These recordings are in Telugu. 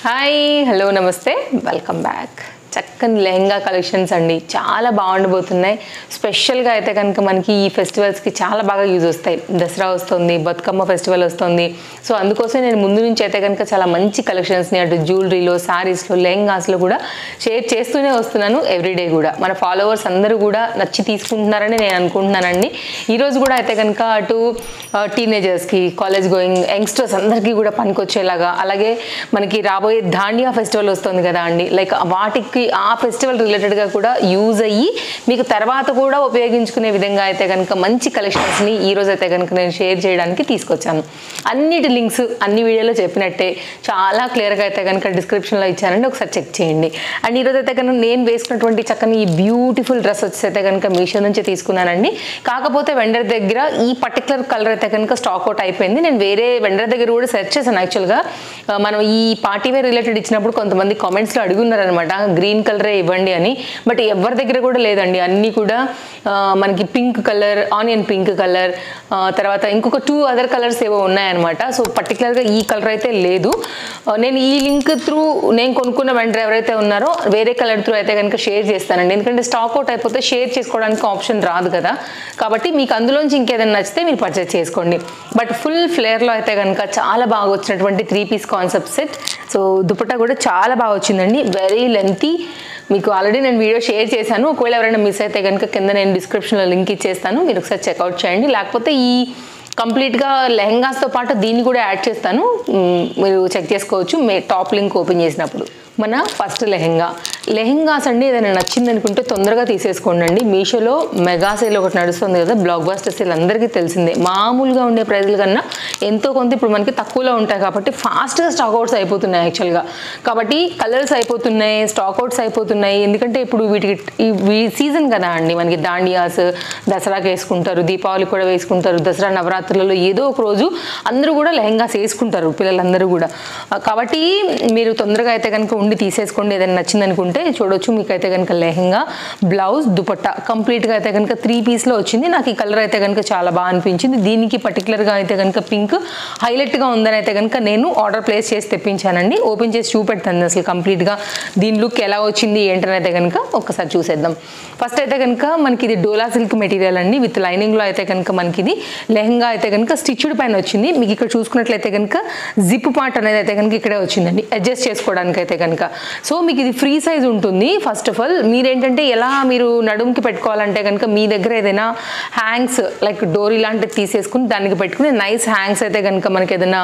హాయ్ హలో నమస్తే వెల్కమ్ బ్యాక్ చక్కని లెహంగా కలెక్షన్స్ అండి చాలా బాగుండబోతున్నాయి స్పెషల్గా అయితే కనుక మనకి ఈ ఫెస్టివల్స్కి చాలా బాగా యూజ్ వస్తాయి దసరా వస్తుంది బతుకమ్మ ఫెస్టివల్ వస్తుంది సో అందుకోసం నేను ముందు నుంచి అయితే కనుక చాలా మంచి కలెక్షన్స్ని అటు జ్యువెలరీలో శారీస్లో లెహంగాస్లో కూడా షేర్ చేస్తూనే వస్తున్నాను ఎవ్రీడే కూడా మన ఫాలోవర్స్ అందరూ కూడా నచ్చి తీసుకుంటున్నారని నేను అనుకుంటున్నానండి ఈరోజు కూడా అయితే కనుక అటు టీనేజర్స్కి కాలేజ్ గోయింగ్ యంగ్స్టర్స్ అందరికీ కూడా పనికొచ్చేలాగా అలాగే మనకి రాబోయే దాండియా ఫెస్టివల్ వస్తుంది కదా అండి లైక్ వాటికి ఆ ఫెస్టివల్ రిలేటెడ్గా కూడా యూజ్ అయ్యి మీకు తర్వాత కూడా ఉపయోగించుకునే విధంగా అయితే కనుక మంచి కలెక్షన్స్ని ఈ రోజు అయితే కనుక నేను షేర్ చేయడానికి తీసుకొచ్చాను అన్నిటి లింక్స్ అన్ని వీడియోలో చెప్పినట్టే చాలా క్లియర్గా అయితే కనుక డిస్క్రిప్షన్లో ఇచ్చానండి ఒకసారి చెక్ చేయండి అండ్ ఈరోజు అయితే కనుక నేను వేసుకున్నటువంటి చక్కని ఈ బ్యూటిఫుల్ డ్రెస్ వచ్చి అయితే కనుక మీషో నుంచి తీసుకున్నానండి కాకపోతే వెండర్ దగ్గర ఈ పర్టికులర్ కలర్ అయితే కనుక స్టాక్ అవుట్ అయిపోయింది నేను వేరే వెండర్ దగ్గర కూడా సెర్చ్ చేశాను యాక్చువల్గా ఆ, మనం ఈ పార్టీ వేర్ రిలేటెడ్ ఇచ్చినప్పుడు కొంతమంది కామెంట్స్లో అడుగున్నారనమాట గ్రీన్ కలరే ఇవ్వండి అని బట్ ఎవరి దగ్గర కూడా లేదండి అన్నీ కూడా ఆ, మనకి pink colour onion pink colour తర్వాత ఇంకొక టూ అదర్ కలర్స్ ఏవో ఉన్నాయన్నమాట సో పర్టికులర్గా ఈ కలర్ అయితే లేదు ఆ, నేను ఈ లింక్ త్రూ నేను కొనుక్కున్న వెంటనే ఎవరైతే ఉన్నారో వేరే కలర్ త్రూ అయితే కనుక షేర్ చేస్తానండి ఎందుకంటే స్టాక్ అవుట్ అయిపోతే షేర్ చేసుకోవడానికి ఆప్షన్ రాదు కదా కాబట్టి మీకు అందులోంచి ఇంకేదైనా నచ్చితే మీరు పర్చేస్ చేసుకోండి బట్ ఫుల్ ఫ్లేర్లో అయితే కనుక చాలా బాగా వచ్చినటువంటి three piece concept set so dupatta కూడా చాలా బాగా వచ్చిందండి వెరీ లెంతీ మీకు ఆల్రెడీ నేను వీడియో షేర్ చేశాను ఒకవేళ ఎవరైనా మిస్ అయితే కనుక కింద నేను డిస్క్రిప్షన్లో లింక్ ఇచ్చేస్తాను మీరు ఒకసారి చెక్అవుట్ చేయండి లేకపోతే ఈ కంప్లీట్గా లెహంగాస్తో పాటు దీన్ని కూడా యాడ్ చేస్తాను మ్, మీరు చెక్ చేసుకోవచ్చు మే టాప్ లింక్ ఓపెన్ చేసినప్పుడు మన ఫస్ట్ లెహెంగా లెహెంగాస్ అండి ఏదైనా నచ్చింది అనుకుంటే తొందరగా తీసేసుకోండి అండి మీషోలో మెగా సేల్ ఒకటి నడుస్తుంది కదా బ్లాక్ బాస్టర్ సేల్ అందరికీ తెలిసిందే మామూలుగా ఉండే ప్రైజుల కన్నా ఎంతో కొంత ఇప్పుడు మనకి తక్కువలో ఉంటాయి కాబట్టి ఫాస్ట్గా స్టాక్ అవుట్స్ అయిపోతున్నాయి యాక్చువల్గా కాబట్టి కలర్స్ అయిపోతున్నాయి స్టాక్ అవుట్స్ అయిపోతున్నాయి ఎందుకంటే ఇప్పుడు వీటికి ఈ సీజన్ కదా అండి మనకి దాండియాస్ దసరాకి వేసుకుంటారు దీపావళి కూడా వేసుకుంటారు దసరా నవరాత్రులలో ఏదో ఒక రోజు అందరూ కూడా లెహంగాస్ వేసుకుంటారు పిల్లలందరూ కూడా ఆ, కాబట్టి మీరు తొందరగా అయితే కనుక ఉండి తీసేసుకోండి ఏదైనా నచ్చింది అనుకుంటే చూడొచ్చు మీకు అయితే కనుక లెహంగా బ్లౌజ్ దుపట్టా కంప్లీట్గా అయితే కనుక త్రీ పీస్లో వచ్చింది నాకు ఈ కలర్ అయితే కనుక చాలా బాగా అనిపించింది దీనికి పర్టికులర్గా అయితే కనుక పింక్ హైలైట్గా ఉందని అయితే కనుక నేను ఆర్డర్ ప్లేస్ చేసి తెప్పించానండి ఓపెన్ చేసి చూపెడతాను అసలు కంప్లీట్గా దీని లుక్ ఎలా వచ్చింది ఏంటని అయితే కనుక ఒక్కసారి చూసేద్దాం ఫస్ట్ అయితే కనుక మనకి ఇది డోలా సిల్క్ మెటీరియల్ అండి విత్ లైనింగ్లో అయితే కనుక మనకి ఇది లెహంగా అయితే కనుక స్టిచ్డ్ పైన వచ్చింది మీకు ఇక్కడ చూసుకున్నట్లయితే కనుక జిప్ పార్ట్ అనేది అయితే కనుక ఇక్కడే వచ్చిందండి అడ్జస్ట్ చేసుకోవడానికి అయితే కనుక సో మీకు ఇది ఫ్రీ సైజ్ ఉంటుంది ఫస్ట్ ఆఫ్ ఆల్ మీరేంటంటే ఎలా మీరు నడుముకి పెట్టుకోవాలంటే కనుక మీ దగ్గర ఏదైనా హ్యాంగ్స్ లైక్ డోరీ లాంటివి తీసేసుకుని దానికి పెట్టుకుని నైస్ హ్యాంగ్స్ అయితే కనుక మనకి ఏదైనా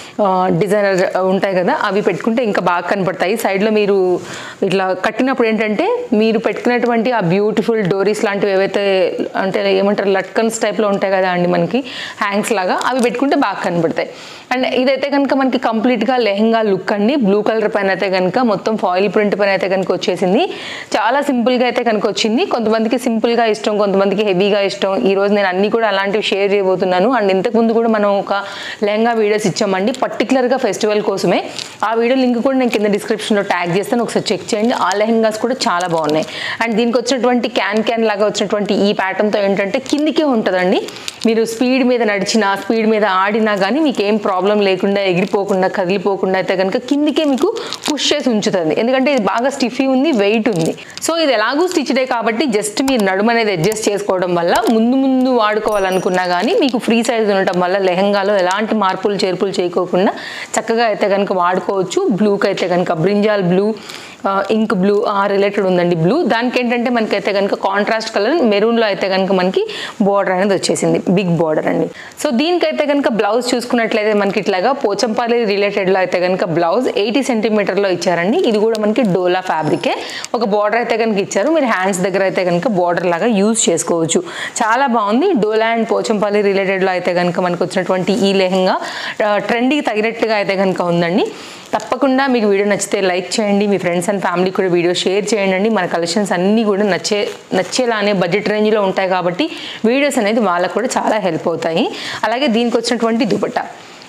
డిజైనర్ ఉంటాయి కదా అవి పెట్టుకుంటే ఇంకా బాగా కనపడతాయి సైడ్లో మీరు ఇట్లా కట్టినప్పుడు ఏంటంటే మీరు పెట్టుకున్నటువంటి ఆ బ్యూటిఫుల్ డోరీస్ లాంటివి ఏవైతే అంటే ఏమంటారు లట్కన్స్ టైప్లో ఉంటాయి కదా అండి మనకి హ్యాంగ్స్ లాగా అవి పెట్టుకుంటే బాగా కనపడతాయి అండ్ ఇదైతే కనుక మనకి కంప్లీట్గా లెహంగా లుక్ అండి బ్లూ కలర్ పైన అయితే కనుక మొత్తం ఫాయిల్ ప్రింట్ పైన అయితే కనుక వచ్చేసింది చాలా సింపుల్గా అయితే కనుక వచ్చింది కొంతమందికి సింపుల్గా ఇష్టం కొంతమందికి హెవీగా ఇష్టం ఈ రోజు నేను అన్ని కూడా అలాంటివి షేర్ చేయబోతున్నాను అండ్ ఇంతకుముందు కూడా మనం ఒక లెహంగా వీడియోస్ ఇచ్చామండి పర్టికులర్గా ఫెస్టివల్ కోసమే ఆ వీడియో లింక్ కూడా నేను కింద డిస్క్రిప్షన్లో ట్యాగ్ చేస్తాను ఒకసారి చెక్ చేయండి ఆ లెహంగాస్ కూడా చాలా బాగున్నాయి అండ్ దీనికి వచ్చినటువంటి క్యాన్ క్యాన్ లాగా వచ్చినటువంటి ఈ ప్యాటర్న్తో ఏంటంటే కిందికే ఉంటుందండి మీరు స్పీడ్ మీద నడిచినా స్పీడ్ మీద ఆడినా కానీ మీకు ఏం ప్రాబ్లం లేకుండా ఎగిరిపోకుండా కదిలిపోకుండా అయితే కనుక కిందికే మీకు పుష్ చేసి ఉంచుతుంది ఎందుకంటే ఇది బాగా స్టిఫీ ఉంది వెయిట్ ఉంది సో ఇది ఎలాగూ స్టిచ్డే కాబట్టి జస్ట్ మీరు నడుము అనేది అడ్జస్ట్ చేసుకోవడం వల్ల ముందు ముందు వాడుకోవాలనుకున్నా కానీ మీకు ఫ్రీ సైజ్ ఉండటం వల్ల లెహంగాలో ఎలాంటి మార్పులు చేర్పులు చేయకోకుండా చక్కగా అయితే కనుక వాడుకోవచ్చు బ్లూకి అయితే కనుక బ్రింజాల్ బ్లూ ఇంక్ బ్లూ ఆ రిలేటెడ్ ఉందండి బ్లూ దానికి ఏంటంటే మనకైతే కనుక కాంట్రాస్ట్ కలర్ మెరూన్లో అయితే కనుక మనకి బార్డర్ అనేది వచ్చేసింది బిగ్ బార్డర్ అండి సో దీనికైతే కనుక బ్లౌజ్ చూసుకున్నట్లయితే మనకి ఇట్లాగా పోచంపల్లి రిలేటెడ్లో అయితే కనుక బ్లౌజ్ ఎయిటీ సెంటీమీటర్లో ఇచ్చారండి ఇది కూడా మనకి డోలా ఫ్యాబ్రికే ఒక బార్డర్ అయితే కనుక ఇచ్చారు మీరు హ్యాండ్స్ దగ్గర అయితే కనుక బార్డర్ లాగా యూజ్ చేసుకోవచ్చు చాలా బాగుంది డోలా అండ్ పోచంపల్లి రిలేటెడ్లో అయితే కనుక మనకు వచ్చినటువంటి ఈ లెహంగా ట్రెండ్కి తగినట్టుగా అయితే కనుక ఉందండి తప్పకుండా మీకు వీడియో నచ్చితే లైక్ చేయండి మీ ఫ్రెండ్స్ అండ్ ఫ్యామిలీ కూడా వీడియో షేర్ చేయండి మన కలెక్షన్స్ అన్నీ కూడా నచ్చే నచ్చేలానే బడ్జెట్ రేంజ్లో ఉంటాయి కాబట్టి వీడియోస్ అనేది వాళ్ళకు కూడా చాలా హెల్ప్ అవుతాయి అలాగే దీనికి వచ్చినటువంటి దుపట్టా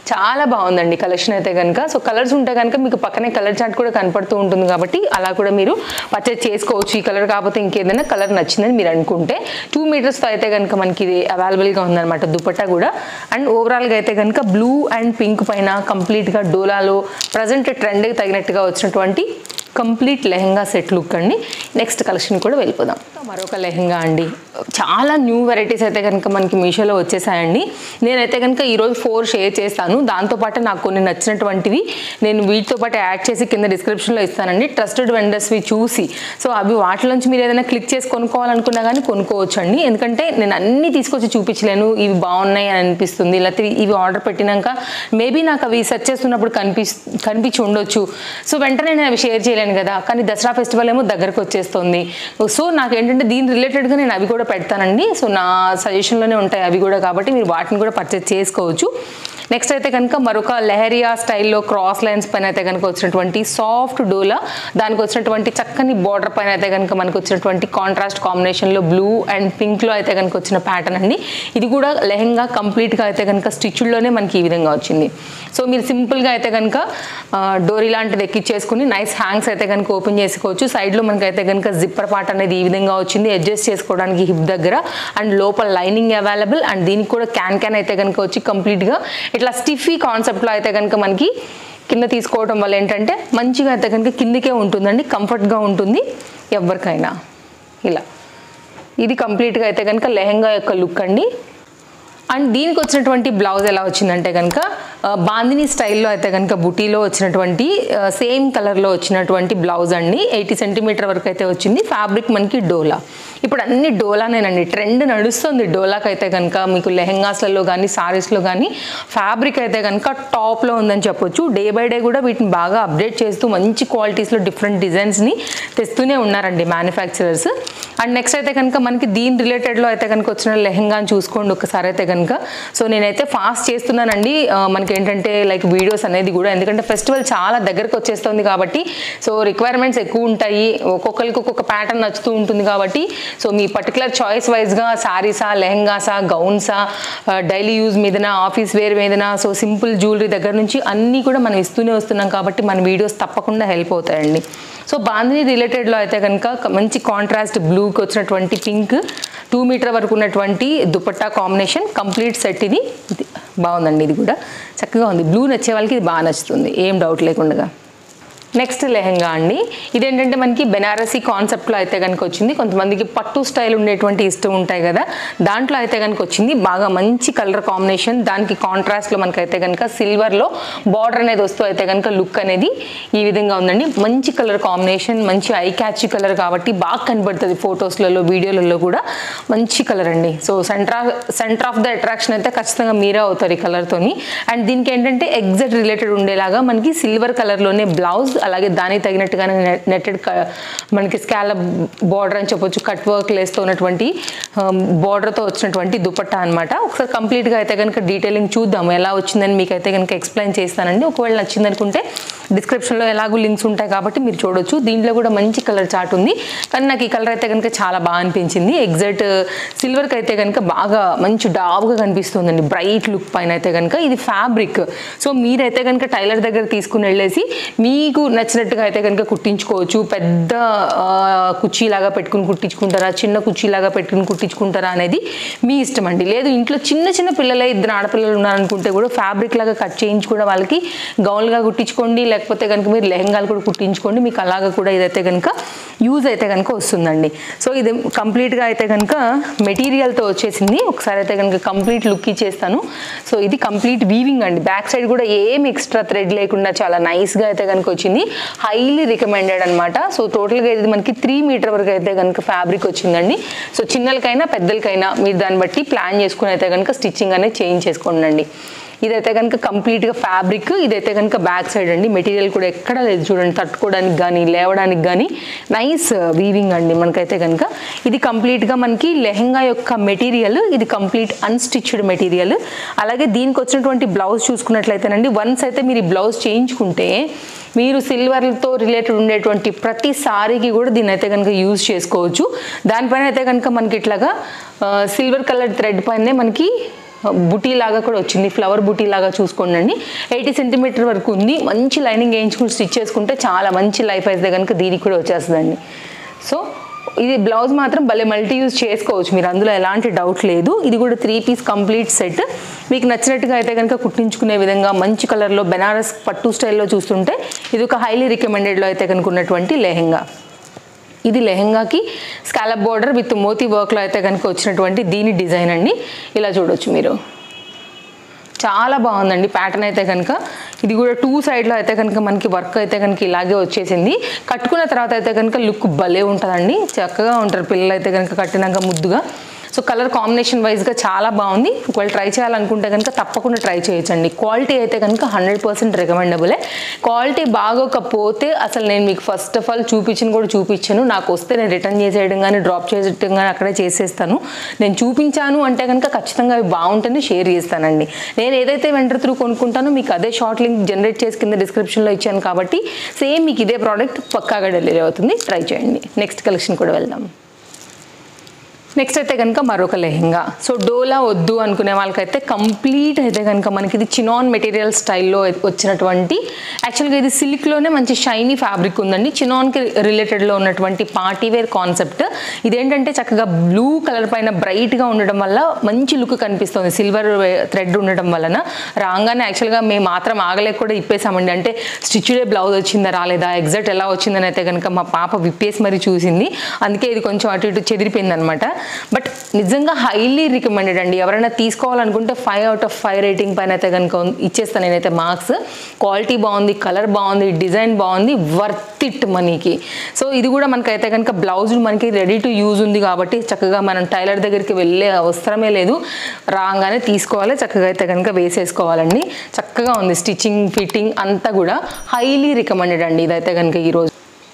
చాలా బాగుందండి కలెక్షన్ అయితే కనుక సో కలర్స్ ఉంటే కనుక మీకు పక్కనే కలర్ చార్ట్ కూడా కనపడుతూ ఉంటుంది కాబట్టి అలా కూడా మీరు పర్చేజ్ చేసుకోవచ్చు ఈ కలర్ కాకపోతే ఇంకేదైనా కలర్ నచ్చిందని మీరు అనుకుంటే టూ మీటర్స్తో అయితే కనుక మనకి ఇది అవైలబుల్గా ఉందన్నమాట దుపట్టా కూడా అండ్ ఓవరాల్గా అయితే కనుక బ్లూ అండ్ పింక్ పైన కంప్లీట్గా డోలాలో ప్రజెంట్ ట్రెండ్కి తగినట్టుగా వచ్చినటువంటి కంప్లీట్ లెహంగా సెట్ లుక్ అండి నెక్స్ట్ కలెక్షన్ కూడా వెళ్ళిపోదాం మరొక లెహంగా అండి చాలా న్యూ వెరైటీస్ అయితే కనుక మనకి మీషోలో వచ్చేసాయండి నేనైతే కనుక ఈరోజు ఫోర్ షేర్ చేస్తాను దాంతోపాటు నాకు కొన్ని నచ్చినటువంటివి నేను వీటితో పాటు యాడ్ చేసి కింద డిస్క్రిప్షన్లో ఇస్తానండి ట్రస్టెడ్ వెండర్స్వి చూసి సో అవి వాటిలోంచి మీరు ఏదైనా క్లిక్ చేసి కొనుక్కోవాలనుకున్నా కానీ కొనుక్కోవచ్చు అండి ఎందుకంటే నేను అన్నీ తీసుకొచ్చి చూపించలేను ఇవి బాగున్నాయి అని అనిపిస్తుంది లేకపోతే ఇవి ఆర్డర్ పెట్టినాక మేబీ నాకు అవి సెర్చ్ చేస్తున్నప్పుడు కనిపి కనిపించి ఉండొచ్చు సో వెంటనే నేను అవి షేర్ చేయలేను కదా కానీ దసరా ఫెస్టివల్ ఏమో దగ్గరకు వచ్చేస్తుంది సో నాకు ఏంటంటే దీని రిలేటెడ్గా నేను అవి కూడా పెడతానండి సో నా సజెషన్లోనే ఉంటాయి అవి కూడా కాబట్టి మీరు వాటిని కూడా పర్చేస్ చేసుకోవచ్చు నెక్స్ట్ అయితే కనుక మరొక లెహరియా స్టైల్లో క్రాస్ లైన్స్ పైన అయితే కనుక వచ్చినటువంటి సాఫ్ట్ డోలా దానికి వచ్చినటువంటి చక్కని బార్డర్ పైన అయితే కనుక మనకు వచ్చినటువంటి కాంట్రాస్ట్ కాంబినేషన్లో బ్లూ అండ్ పింక్లో అయితే కనుక వచ్చిన ప్యాటర్న్ అండి ఇది కూడా లెహంగా కంప్లీట్గా అయితే కనుక స్టిచ్డ్లోనే మనకి ఈ విధంగా వచ్చింది సో మీరు సింపుల్గా అయితే కనుక డోరీ లాంటిది ఎక్కిచ్చేసుకుని నైస్ హ్యాంగ్స్ అయితే కనుక ఓపెన్ చేసుకోవచ్చు సైడ్లో మనకి అయితే కనుక జిప్పర్ పార్ట్ అనేది ఈ విధంగా వచ్చింది అడ్జస్ట్ చేసుకోవడానికి హిప్ దగ్గర అండ్ లోపల లైనింగ్ అవైలబుల్ అండ్ దీనికి కూడా క్యాన్ క్యాన్ అయితే కనుక వచ్చి కంప్లీట్గా ఇట్లా స్టిఫీ కాన్సెప్ట్లో అయితే కనుక మనకి కింద తీసుకోవడం వల్ల ఏంటంటే మంచిగా అయితే కనుక కిందికే ఉంటుందండి కంఫర్ట్గా ఉంటుంది ఎవరికైనా ఇలా ఇది కంప్లీట్గా అయితే కనుక లెహంగా యొక్క లుక్ అండి అండ్ దీనికి వచ్చినటువంటి బ్లౌజ్ ఎలా వచ్చిందంటే కనుక ఆ, బాందిని స్టైల్లో అయితే కనుక బుటీలో వచ్చినటువంటి సేమ్ కలర్లో వచ్చినటువంటి బ్లౌజ్ అండి ఎయిటీ సెంటీమీటర్ వరకు అయితే వచ్చింది ఫ్యాబ్రిక్ మనకి డోలా ఇప్పుడు అన్ని డోలానేనండి ట్రెండ్ నడుస్తుంది డోలాకి అయితే కనుక మీకు లెహెంగాస్లలో కానీ సారీస్లో కానీ ఫ్యాబ్రిక్ అయితే కనుక టాప్లో ఉందని చెప్పొచ్చు డే బై డే కూడా వీటిని బాగా అప్డేట్ చేస్తూ మంచి క్వాలిటీస్లో డిఫరెంట్ డిజైన్స్ని తెస్తూనే ఉన్నారండి మ్యానుఫ్యాక్చరర్స్ అండ్ నెక్స్ట్ అయితే కనుక మనకి దీని రిలేటెడ్లో అయితే కనుక వచ్చిన లెహంగాని చూసుకోండి ఒకసారి అయితే కనుక సో నేనైతే ఫాస్ట్ చేస్తున్నానండి ఆ, మనకి ఏంటంటే లైక్ వీడియోస్ అనేది కూడా ఎందుకంటే ఫెస్టివల్ చాలా దగ్గరకు వచ్చేస్తుంది కాబట్టి సో రిక్వైర్మెంట్స్ ఎక్కువ ఉంటాయి ఒక్కొక్కరికి ఒక్కొక్క ప్యాటర్న్ నచ్చుతూ ఉంటుంది కాబట్టి సో మీ పర్టికులర్ చాయిస్ వైజ్గా శారీసా లెహంగాసా గౌన్సా డైలీ యూజ్ మీదన ఆఫీస్ వేర్ మీదన సో సింపుల్ జ్యువెలరీ దగ్గర నుంచి అన్నీ కూడా మనం ఇస్తూనే వస్తున్నాం కాబట్టి మన వీడియోస్ తప్పకుండా హెల్ప్ అవుతాయండి సో బాందిని రిలేటెడ్లో అయితే కనుక మంచి కాంట్రాస్ట్ బ్లూకి వచ్చినటువంటి పింక్ టూ మీటర్ వరకు ఉన్నటువంటి దుపట్టా కాంబినేషన్ కంప్లీట్ సెట్ ఇది ఇది బాగుందండి ఇది కూడా చక్కగా ఉంది బ్లూ నచ్చే వాళ్ళకి ఇది బాగా నచ్చుతుంది ఏం డౌట్ లేకుండా నెక్స్ట్ లెహంగా అండి ఇదేంటంటే మనకి బెనారసీ కాన్సెప్ట్లో అయితే కనుక వచ్చింది కొంతమందికి పట్టు స్టైల్ ఉండేటువంటి ఇష్టం ఉంటాయి కదా దాంట్లో అయితే కనుక వచ్చింది బాగా మంచి కలర్ కాంబినేషన్ దానికి కాంట్రాస్ట్లో మనకి అయితే కనుక సిల్వర్లో బార్డర్ అనేది వస్తూ అయితే కనుక లుక్ అనేది ఈ విధంగా ఉందండి మంచి కలర్ కాంబినేషన్ మంచి ఐ క్యాచ్ కలర్ కాబట్టి బాగా కనబడుతుంది ఫొటోస్లలో వీడియోలలో కూడా మంచి కలర్ అండి so centre centre of the attraction అయితే ఖచ్చితంగా మీరే అవుతారు ఈ కలర్తోని అండ్ దీనికి ఏంటంటే ఎగ్జాక్ట్ రిలేటెడ్ ఉండేలాగా మనకి సిల్వర్ కలర్లోనే బ్లౌజ్ అలాగే దానికి తగినట్టుగానే నెట్టెడ్ మనకి స్కాలప్ బార్డర్ అని చెప్పొచ్చు కట్ వర్క్ లేస్తూ ఉన్నటువంటి బార్డర్తో వచ్చినటువంటి దుపట్టా అనమాట ఒకసారి కంప్లీట్గా అయితే కనుక డీటెయిలింగ్ చూద్దాము ఎలా వచ్చిందని మీకు అయితే కనుక ఎక్స్ప్లెయిన్ చేస్తానండి ఒకవేళ నచ్చింది అనుకుంటే డిస్క్రిప్షన్లో ఎలాగో లింక్స్ ఉంటాయి కాబట్టి మీరు చూడొచ్చు దీంట్లో కూడా మంచి కలర్ చార్ట్ ఉంది కానీ నాకు ఈ కలర్ అయితే కనుక చాలా బాగా అనిపించింది ఎగ్జాక్ట్ సిల్వర్కి అయితే కనుక బాగా మంచి డాబ్గా కనిపిస్తుందండి బ్రైట్ లుక్ పైన అయితే కనుక ఇది ఫ్యాబ్రిక్ సో మీరైతే కనుక టైలర్ దగ్గర తీసుకుని వెళ్ళేసి మీకు నచ్చినట్టుగా అయితే కనుక కుట్టించుకోవచ్చు పెద్ద ఆ, కుర్చీలాగా పెట్టుకుని కుట్టించుకుంటారా చిన్న కుర్చీలాగా పెట్టుకుని కుట్టించుకుంటారా అనేది మీ ఇష్టం అండి లేదు ఇంట్లో చిన్న చిన్న పిల్లలే ఇద్దరు ఆడపిల్లలు ఉన్నారనుకుంటే కూడా ఫ్యాబ్రిక్ లాగా కట్ చేయించి కూడా వాళ్ళకి గౌన్లుగా కుట్టించుకోండి లేకపోతే కనుక మీరు లెహంగాలు కూడా కుట్టించుకోండి మీకు అలాగా కూడా ఇదైతే కనుక యూజ్ అయితే కనుక వస్తుందండి సో ఇది కంప్లీట్గా అయితే కనుక మెటీరియల్తో వచ్చేసింది ఒకసారి అయితే కనుక కంప్లీట్ లుక్ ఇచ్చేస్తాను సో ఇది కంప్లీట్ వీవింగ్ అండి బ్యాక్ సైడ్ కూడా ఏం ఎక్స్ట్రా థ్రెడ్ లేకుండా చాలా నైస్గా అయితే కనుక వచ్చింది హైలీ రికమెండెడ్ అనమాట సో టోటల్గా ఇది మనకి త్రీ మీటర్ వరకు అయితే కనుక ఫ్యాబ్రిక్ వచ్చిందండి సో చిన్నలకైనా పెద్దలకైనా మీరు దాన్ని బట్టి ప్లాన్ చేసుకుని అయితే కనుక స్టిచ్చింగ్ అనేది చేంజ్ చేసుకోండి ఇదైతే కనుక కంప్లీట్గా ఫ్యాబ్రిక్ ఇదైతే కనుక బ్యాక్ సైడ్ అండి మెటీరియల్ కూడా ఎక్కడ లేదు చూడండి తట్టుకోవడానికి కానీ లేవడానికి కానీ నైస్ వీవింగ్ అండి మనకైతే కనుక ఇది కంప్లీట్గా మనకి లెహంగా యొక్క మెటీరియల్ ఇది కంప్లీట్ అన్స్టిచ్డ్ మెటీరియల్ అలాగే దీనికి వచ్చినటువంటి బ్లౌజ్ చూసుకున్నట్లయితేనండి వన్స్ అయితే మీరు ఈ బ్లౌజ్ చేయించుకుంటే మీరు సిల్వర్తో రిలేటెడ్ ఉండేటువంటి ప్రతి సారీకి కూడా దీన్ని అయితే కనుక యూజ్ చేసుకోవచ్చు దానిపైన అయితే కనుక మనకి ఇట్లాగా సిల్వర్ కలర్ థ్రెడ్ పైనే మనకి బుటీ లాగా కూడా వచ్చింది ఫ్లవర్ బుటీ లాగా చూసుకోండి ఎయిటీ సెంటీమీటర్ వరకు ఉంది మంచి లైనింగ్ వేయించుకుని స్టిచ్ చేసుకుంటే చాలా మంచి లైఫ్ అయితే కనుక దీనికి కూడా వచ్చేస్తుందండి సో ఇది బ్లౌజ్ మాత్రం భలే మల్టీ యూజ్ చేసుకోవచ్చు మీరు అందులో ఎలాంటి డౌట్ లేదు ఇది కూడా త్రీ పీస్ కంప్లీట్ సెట్ మీకు నచ్చినట్టుగా అయితే కనుక కుట్టించుకునే విధంగా మంచి కలర్లో బెనారస్ పట్టు స్టైల్లో చూస్తుంటే ఇది ఒక హైలీ రికమెండెడ్లో అయితే కనుక ఉన్నటువంటి లెహెంగా ఇది లెహెంగాకి స్కాలప్ బార్డర్ విత్ మోతీ వర్క్లో అయితే కనుక వచ్చినటువంటి దీని డిజైన్ అండి ఇలా చూడొచ్చు మీరు చాలా బాగుందండి ప్యాటర్న్ అయితే కనుక ఇది కూడా టూ సైడ్లో అయితే కనుక మనకి వర్క్ అయితే కనుక ఇలాగే వచ్చేసింది కట్టుకున్న తర్వాత అయితే కనుక లుక్ భలే ఉంటుందండి చక్కగా ఉంటారు పిల్లలు అయితే కనుక కట్టినాక ముద్దుగా సో కలర్ కాంబినేషన్ వైజ్గా చాలా బాగుంది ఒకవేళ ట్రై చేయాలనుకుంటే కనుక తప్పకుండా ట్రై చేయొచ్చండి క్వాలిటీ అయితే కనుక హండ్రెడ్ పర్సెంట్ రికమెండబులే క్వాలిటీ బాగోకపోతే అసలు నేను మీకు ఫస్ట్ ఆఫ్ ఆల్ చూపించిన కూడా చూపించాను నాకు వస్తే నేను రిటర్న్ చేసేయడం కానీ డ్రాప్ చేసేయడం కానీ అక్కడే చేసేస్తాను నేను చూపించాను అంటే కనుక ఖచ్చితంగా అవి బాగుంటుంది షేర్ చేస్తానండి నేను ఏదైతే వెంటర్ త్రూ కొనుక్కుంటానో మీకు అదే షార్ట్ లింక్ జనరేట్ చేసి కింద డిస్క్రిప్షన్లో ఇచ్చాను కాబట్టి సేమ్ మీకు ఇదే ప్రోడక్ట్ పక్కాగా డెలివరీ అవుతుంది ట్రై చేయండి నెక్స్ట్ కలెక్షన్ కూడా వెళ్దాం నెక్స్ట్ అయితే కనుక మరొక లెహెంగా సో డోలా వద్దు అనుకునే వాళ్ళకైతే కంప్లీట్ అయితే కనుక మనకి ఇది చినాన్ మెటీరియల్ స్టైల్లో వచ్చినటువంటి యాక్చువల్గా ఇది సిల్క్లోనే మంచి షైనీ ఫ్యాబ్రిక్ ఉందండి చినాన్కి రిలేటెడ్లో ఉన్నటువంటి పార్టీ వేర్ కాన్సెప్ట్ ఇదేంటంటే చక్కగా బ్లూ కలర్ పైన బ్రైట్గా ఉండడం వల్ల మంచి లుక్ కనిపిస్తుంది సిల్వర్ థ్రెడ్ ఉండడం వలన రాగానే యాక్చువల్గా మేము మాత్రం ఆగలేక కూడా ఇప్పేసామండి అంటే స్టిచ్డే బ్లౌజ్ వచ్చిందా రాలేదా ఎగ్జాక్ట్ ఎలా వచ్చిందని అయితే కనుక మా పాప విప్పేసి మరి చూసింది అందుకే ఇది కొంచెం అటు ఇటు చెదిరిపోయింది అనమాట బట్ నిజంగా హైలీ రికమెండెడ్ అండి ఎవరైనా తీసుకోవాలనుకుంటే five out of five rating పైన అయితే కనుక ఉం- ఇచ్చేస్తాను నేనైతే మార్క్స్ క్వాలిటీ బాగుంది కలర్ బాగుంది డిజైన్ బాగుంది వర్త్ ఇట్ మనీకి సో ఇది కూడా మనకైతే కనుక బ్లౌజ్ మనకి రెడీ టు యూజ్ ఉంది కాబట్టి చక్కగా మనం టైలర్ దగ్గరికి వెళ్ళే అవసరమే లేదు రాగానే తీసుకోవాలి చక్కగా అయితే కనుక వేసేసుకోవాలండి చక్కగా ఉంది స్టిచ్చింగ్ ఫిట్టింగ్ అంతా కూడా హైలీ రికమెండెడ్ అండి ఇదైతే కనుక ఈరోజు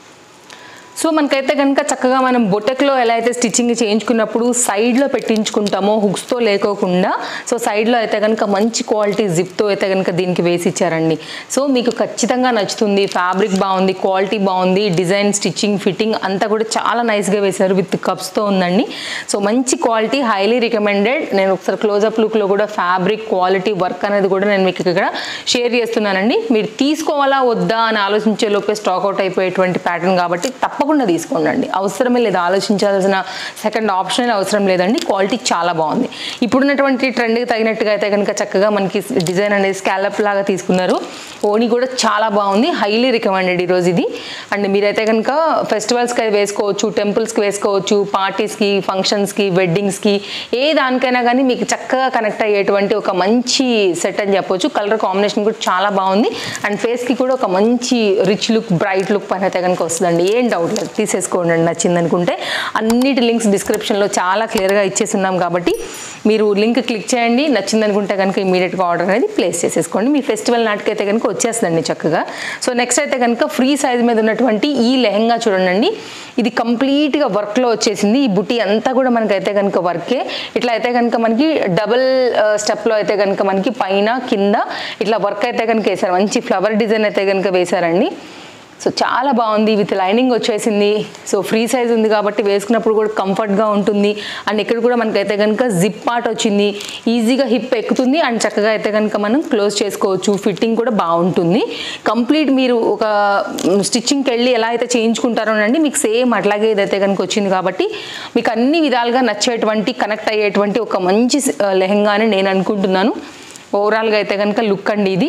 సో మనకైతే కనుక చక్కగా మనం బొటెక్లో ఎలా అయితే స్టిచ్చింగ్ చేయించుకున్నప్పుడు సైడ్లో పెట్టించుకుంటామో హుక్స్తో లేకోకుండా సో సైడ్లో అయితే కనుక మంచి క్వాలిటీ జిప్తో అయితే కనుక దీనికి వేసి ఇచ్చారండి సో మీకు ఖచ్చితంగా నచ్చుతుంది ఫ్యాబ్రిక్ బాగుంది క్వాలిటీ బాగుంది డిజైన్ స్టిచ్చింగ్ ఫిట్టింగ్ అంతా కూడా చాలా నైస్గా వేశారు విత్ కప్స్తో ఉందండి సో మంచి క్వాలిటీ హైలీ రికమెండెడ్ నేను ఒకసారి క్లోజప్ లుక్లో కూడా ఫ్యాబ్రిక్ క్వాలిటీ వర్క్ అనేది కూడా నేను మీకు ఇక్కడ షేర్ చేస్తున్నానండి మీరు తీసుకోవాలా వద్దా అని ఆలోచించే లోపే స్టాక్ అవుట్ అయిపోయేటువంటి ప్యాటర్న్ కాబట్టి తప్పకుండా తీసుకోండి అవసరమే లేదు ఆలోచించాల్సిన సెకండ్ ఆప్షన్ అవసరం లేదండి క్వాలిటీ చాలా బాగుంది ఇప్పుడున్నటువంటి ట్రెండ్కి తగినట్టుగా అయితే కనుక చక్కగా మనకి డిజైన్ అనేది స్కాలప్ లాగా తీసుకున్నారు ఓని కూడా చాలా బాగుంది హైలీ రికమెండెడ్ ఈరోజు ఇది అండ్ మీరైతే కనుక ఫెస్టివల్స్కి వేసుకోవచ్చు టెంపుల్స్కి వేసుకోవచ్చు పార్టీస్కి ఫంక్షన్స్కి వెడ్డింగ్స్కి ఏ దానికైనా కానీ మీకు చక్కగా కనెక్ట్ అయ్యేటువంటి ఒక మంచి సెట్ అని చెప్పొచ్చు కలర్ కాంబినేషన్ కూడా చాలా బాగుంది అండ్ ఫేస్కి కూడా ఒక మంచి రిచ్ లుక్ బ్రైట్ లుక్ పైన అయితే కనుక వస్తుందండి ఏం డౌట్ లేదు తీసేసుకోండి అండి నచ్చింది అనుకుంటే అన్నిటి లింక్స్ డిస్క్రిప్షన్లో చాలా క్లియర్గా ఇచ్చేస్తున్నాం కాబట్టి మీరు లింక్ క్లిక్ చేయండి నచ్చింది అనుకుంటే కనుక ఇమీడియట్గా ఆర్డర్ అనేది ప్లేస్ చేసేసుకోండి మీ ఫెస్టివల్ నాటికైతే కనుక వచ్చేస్తుందండి చక్కగా సో నెక్స్ట్ అయితే కనుక ఫ్రీ సైజ్ మీద ఉన్నటువంటి ఈ లెహంగా చూడండి ఇది కంప్లీట్గా వర్క్లో వచ్చేసింది ఈ బుట్టి అంతా కూడా మనకైతే కనుక వర్కే ఇట్లా అయితే కనుక మనకి డబుల్ స్టెప్లో అయితే కనుక మనకి పైన కింద ఇట్లా వర్క్ అయితే కనుక వేశారు మంచి ఫ్లవర్ డిజైన్ అయితే కనుక వేశారండి సో చాలా బాగుంది విత్ లైనింగ్ వచ్చేసింది సో ఫ్రీ సైజ్ ఉంది కాబట్టి వేసుకున్నప్పుడు కూడా కంఫర్ట్గా ఉంటుంది అండ్ ఇక్కడ కూడా మనకైతే కనుక జిప్ పార్ట్ వచ్చింది ఈజీగా హిప్ ఎక్కుతుంది అండ్ చక్కగా అయితే కనుక మనం క్లోజ్ చేసుకోవచ్చు ఫిట్టింగ్ కూడా బాగుంటుంది కంప్లీట్ మీరు ఒక స్టిచ్చింగ్కి వెళ్ళి ఎలా అయితే చేయించుకుంటారో అండి మీకు సేమ్ అట్లాగే ఇదైతే కనుక వచ్చింది కాబట్టి మీకు అన్ని విధాలుగా నచ్చేటువంటి కనెక్ట్ అయ్యేటువంటి ఒక మంచి లెహంగా అని నేను అనుకుంటున్నాను ఓవరాల్గా అయితే కనుక లుక్ అండి ఇది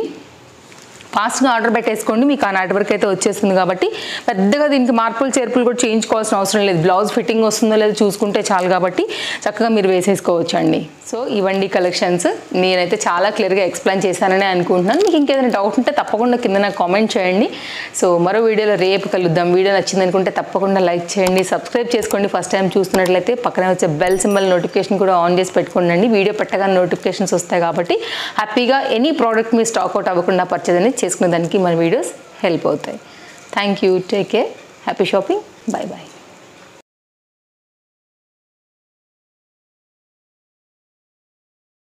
ఫాస్ట్గా ఆర్డర్ పెట్టేసుకోండి మీకు ఆ నాటి వరకు అయితే వచ్చేస్తుంది కాబట్టి పెద్దగా దీనికి మార్పులు చేర్పులు కూడా చేయించుకోవాల్సిన అవసరం లేదు బ్లౌజ్ ఫిట్టింగ్ వస్తుందో లేదో చూసుకుంటే చాలు కాబట్టి చక్కగా మీరు వేసేసుకోవచ్చు అండి సో ఇవండి కలెక్షన్స్ నేనైతే చాలా క్లియర్గా ఎక్స్ప్లెయిన్ చేశానని అనుకుంటున్నాను మీకు ఇంకేదైనా డౌట్ ఉంటే తప్పకుండా కింద నాకు కామెంట్ చేయండి సో మరో వీడియోలో రేపు కలుద్దాం వీడియో నచ్చింది అనుకుంటే తప్పకుండా లైక్ చేయండి సబ్స్క్రైబ్ చేసుకోండి ఫస్ట్ టైం చూస్తున్నట్లయితే పక్కనే వచ్చే బెల్ సింబల్ నోటిఫికేషన్ కూడా ఆన్ చేసి పెట్టుకోండి వీడియో పెట్టగానే నోటిఫికేషన్స్ వస్తాయి కాబట్టి హ్యాపీగా ఎనీ ప్రోడక్ట్ మీ స్టాక్ అవుట్ అవ్వకుండా పర్చేజ్ అనేది చేసుకునే దానికి మన వీడియోస్ హెల్ప్ అవుతాయి thank you take care happy shopping bye bye